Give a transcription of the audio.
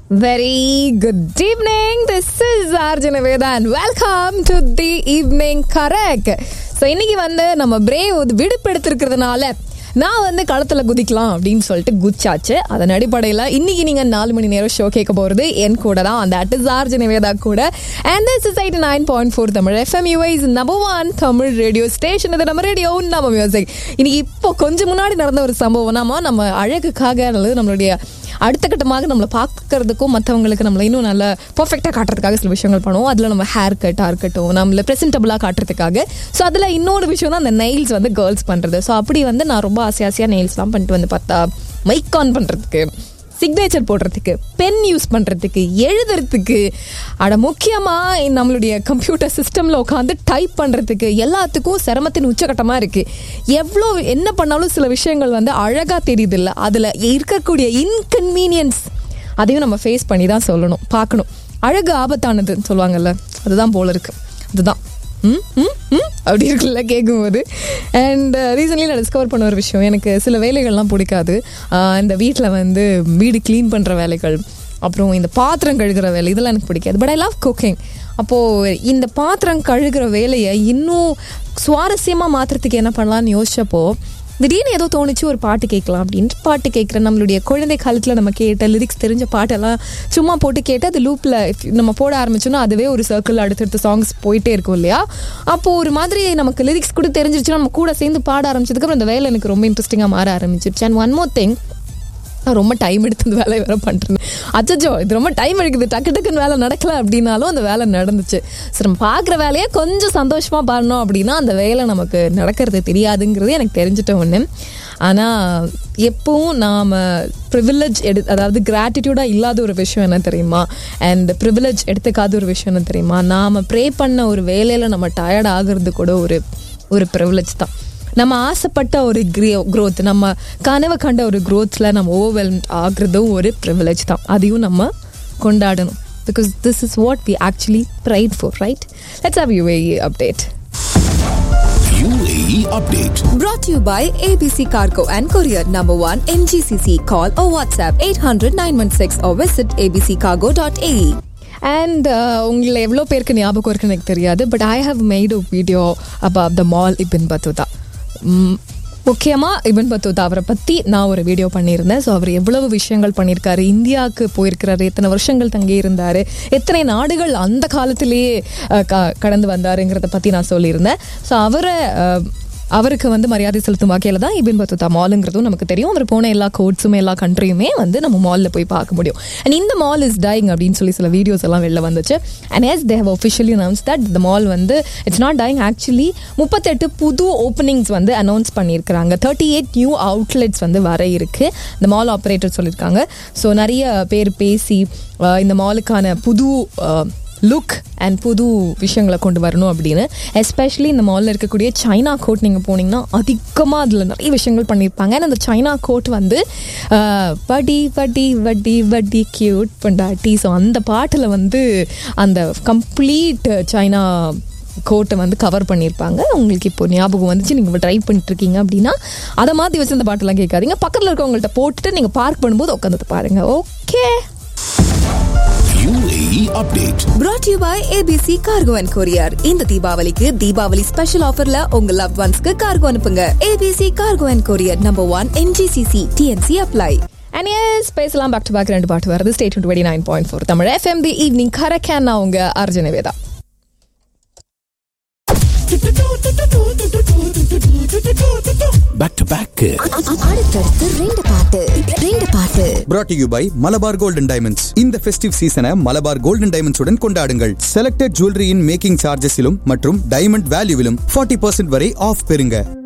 Very good evening. This is Arjuna Veda and welcome to the evening correct. So இன்னைக்கு வந்து நம்ம brave விடுப்பு எடுத்திருக்கிறதுனால நான் வந்து களத்துல குதிக்கலாம் அப்படின்னு சொல்லிட்டு குச்சாச்சு அதன் அடிப்படையில் இன்னைக்கு நீங்க நாலு மணி நேரம் ஷோ கேட்க போறது என் கூட தான் அந்த அட் இஸ் ஆர்ஜி நிவேதா கூட and this is eighty nine point four Tamil FM UAE's number one Tamil radio station இது நம்ம ரேடியோ நம்ம மியூசிக் இன்னைக்கு இப்போ கொஞ்சம் முன்னாடி நடந்த ஒரு சம்பவம் நாம நம்ம அழகுக்காக அல்லது நம்மளுடைய அடுத்த கட்டமாக நம்மளை பார்க்கறதுக்கும் மற்றவங்களுக்கு நம்மளை இன்னும் நல்ல பர்ஃபெக்டாக காட்டுறதுக்காக சில விஷயங்கள் பண்ணுவோம் அதில் நம்ம ஹேர் கட்டாக இருக்கட்டும் நம்மளை ப்ரெசென்டபுளாக காட்டுறதுக்காக ஸோ அதில் இன்னொரு விஷயம் தான் அந்த நெயில்ஸ் வந்து கேர்ள்ஸ் பண்ணுறது ஸோ அப்படி வந்து நான் ரொம்ப ஆசை ஆசையாக நெயில்ஸ்லாம் பண்ணிட்டு வந்து பார்த்தா மைக் ஆன் பண்ணுறதுக்கு சிக்னேச்சர் போடுறதுக்கு பென் யூஸ் பண்ணுறதுக்கு எழுதுறதுக்கு அட முக்கியமாக நம்மளுடைய கம்ப்யூட்டர் சிஸ்டமில் உட்காந்து டைப் பண்ணுறதுக்கு எல்லாத்துக்கும் சிரமத்தின் உச்சகட்டமாக இருக்குது எவ்வளோ என்ன பண்ணாலும் சில விஷயங்கள் வந்து அழகாக தெரியுது இல்லை அதில் இருக்கக்கூடிய இன்கன்வீனியன்ஸ் அதையும் நம்ம ஃபேஸ் பண்ணி தான் சொல்லணும் பார்க்கணும் அழகு ஆபத்தானதுன்னு சொல்லுவாங்கல்ல அதுதான் போல இருக்கு அதுதான் ம் ம் ம் அப்படி இருக்குல்ல கேட்கும்போது அண்ட் ரீசன்ட்லி நான் டிஸ்கவர் பண்ண ஒரு விஷயம் எனக்கு சில வேலைகள்லாம் பிடிக்காது ஆஹ் இந்த வீட்டில் வந்து வீடு க்ளீன் பண்ணுற வேலைகள் அப்புறம் இந்த பாத்திரம் கழுகுற வேலை இதெல்லாம் எனக்கு பிடிக்காது பட் ஐ லவ் குக்கிங் அப்போது இந்த பாத்திரம் கழுகுற வேலையை இன்னும் சுவாரஸ்யமாக மாற்றுறதுக்கு என்ன பண்ணலாம்னு யோசிச்சப்போ திடீர்னு ஏதோ தோணுச்சு ஒரு பாட்டு கேட்கலாம் அப்படின்ட்டு பாட்டு கேட்குறேன் நம்மளுடைய குழந்தை காலத்தில் நம்ம கேட்ட லிரிக்ஸ் தெரிஞ்ச பாட்டெல்லாம் சும்மா போட்டு கேட்டு அது லூப்பில் நம்ம போட ஆரம்பிச்சோன்னா அதுவே ஒரு சர்க்கிள் அடுத்தடுத்த சாங்ஸ் போயிட்டே இருக்கும் இல்லையா அப்போது ஒரு மாதிரி நமக்கு லிரிக்ஸ் கூட தெரிஞ்சிருச்சுன்னா நம்ம கூட சேர்ந்து பாட ஆரம்பிச்சதுக்கப்புறம் அந்த வேலை எனக்கு ரொம்ப இன்ட்ரெஸ்டிங்காக மாற ஆரம்பிச்சிருச்சு அண்ட் ஒன் மோர் திங் நான் ரொம்ப டைம் எடுத்து இந்த வேலையை வேற பண்ணுறேன் அச்சச்சோ இது ரொம்ப டைம் எடுக்குது டக்கு டக்குன்னு வேலை நடக்கல அப்படின்னாலும் அந்த வேலை நடந்துச்சு சரி நம்ம பார்க்குற வேலையை கொஞ்சம் சந்தோஷமாக பண்ணோம் அப்படின்னா அந்த வேலை நமக்கு நடக்கிறது தெரியாதுங்கிறது எனக்கு தெரிஞ்சிட்ட ஒன்று ஆனால் எப்பவும் நாம் ப்ரிவிலேஜ் எடு அதாவது கிராட்டிடியூடாக இல்லாத ஒரு விஷயம் என்ன தெரியுமா அண்ட் ப்ரிவிலேஜ் எடுத்துக்காத ஒரு விஷயம் என்ன தெரியுமா நாம் ப்ரே பண்ண ஒரு வேலையில் நம்ம டயர்ட் ஆகுறது கூட ஒரு ஒரு ப்ரிவிலேஜ் தான் நம்ம ஆசைப்பட்ட ஒரு க்ரோத் நம்ம கனவு கண்ட ஒரு க்ரோத்தில் நம்ம ஓவர்வெல்ம் ஆகுறதும் ஒரு ப்ரிவிலேஜ் தான் அதையும் நம்ம கொண்டாடணும் because this is what we actually pride for right let's have UAE update UAE update. Brought to you by ABC Cargo and Courier Number 1 MGCC. Call or WhatsApp 800 916 or visit abccargo.ae. And உங்களை எவ்வளோ பேருக்கு ஞாபகம் இருக்குன்னு எனக்கு தெரியாது but I have made a video about the mall Ibn Battuta முக்கியமாக Ibn பத்துதா அவரை பற்றி நான் ஒரு வீடியோ பண்ணியிருந்தேன் ஸோ அவர் எவ்வளவு விஷயங்கள் பண்ணியிருக்காரு இந்தியாவுக்கு போயிருக்கிறாரு எத்தனை வருஷங்கள் தங்கி இருந்தார் எத்தனை நாடுகள் அந்த காலத்திலேயே அஹ், க- கடந்து வந்தாருங்கிறத பற்றி நான் சொல்லியிருந்தேன் ஸோ அவரை அஹ், அவருக்கு வந்து மரியாதை செலுத்தும் வகையில் தான் இபின் பத்துதா மாலுங்கிறதும் நமக்கு தெரியும் அவர் போன எல்லா கோட்ஸுமே எல்லா கண்ட்ரியுமே வந்து நம்ம மாலில் போய் பார்க்க முடியும் அண்ட் இந்த மால் இஸ் டைங் அப்படின்னு சொல்லி சில வீடியோஸ் எல்லாம் வெளில வந்துச்சு and as they have officially announce that இந்த மால் வந்து இட்ஸ் நாட் டைங் ஆக்சுவலி முப்பத்தெட்டு புது ஓப்பனிங்ஸ் வந்து அனௌன்ஸ் பண்ணியிருக்கிறாங்க தேர்ட்டி எயிட் நியூ அவுட்லெட்ஸ் வந்து வர இருக்கு இந்த மால் ஆப்ரேட்டர் சொல்லியிருக்காங்க ஸோ நிறைய பேர் பேசி அஹ், இந்த மாலுக்கான புது அஹ், லுக் அண்ட் புது விஷயங்களை கொண்டு வரணும் அப்படின்னு எஸ்பெஷலி இந்த மாலில் இருக்கக்கூடிய சைனா கோட் நீங்கள் போனீங்கன்னா அதிகமாக அதில் நிறைய விஷயங்கள் பண்ணியிருப்பாங்க and அந்த சைனா கோட் வந்து ஆஹ், வடி வடி வடி வடி கியூட் பண்டாட்டி ஸோ அந்த பாட்டில் வந்து அந்த கம்ப்ளீட் சைனா கோட்டை வந்து கவர் பண்ணியிருப்பாங்க உங்களுக்கு இப்போ ஞாபகம் வந்துச்சு நீங்கள் ட்ரை பண்ணிட்டு இருக்கீங்க அப்படின்னா அதை மாற்றி வச்சு அந்த பாட்டெல்லாம் கேட்காதீங்க பக்கத்தில் இருக்கவங்கள்ட்ட போட்டுட்டு நீங்கள் பார்க் பண்ணும்போது உட்காந்து பாருங்க okay UAE update. Brought to you by ABC Cargo and Courier. இந்த தீபாவளிக்கு தீபாவளி ஸ்பெஷல் ஆஃபர்ல உங்க லவ் ஒன்ஸ்க்கு கார்கோ அனுப்புங்க ABC Cargo and Courier Number 1 MGCC TNC apply. And as பேசலாம் பேக் டு பேக் ரெண்டு பாட்டு வருது ஸ்டேட் twenty nine point four Tamil FM the evening கரக்கேன் நான் உங்க Arjuna Veda Back to back. அடுத்தடுத்து ரெண்டு பாட்டு ரெண்டு பாட்டு brought to you by Malabar golden diamonds இந்த ஃபெஸ்டிவ் சீசனை மலபார் கோல்டன் டைமண்ட்ஸ் உடன் கொண்டாடுங்கள் செலக்டட் ஜுவல்லரியின் மேக்கிங் சார்ஜஸிலும் மற்றும் டைமண்ட் வேல்யூவிலும் 40% வரை ஆஃப் பெறுங்க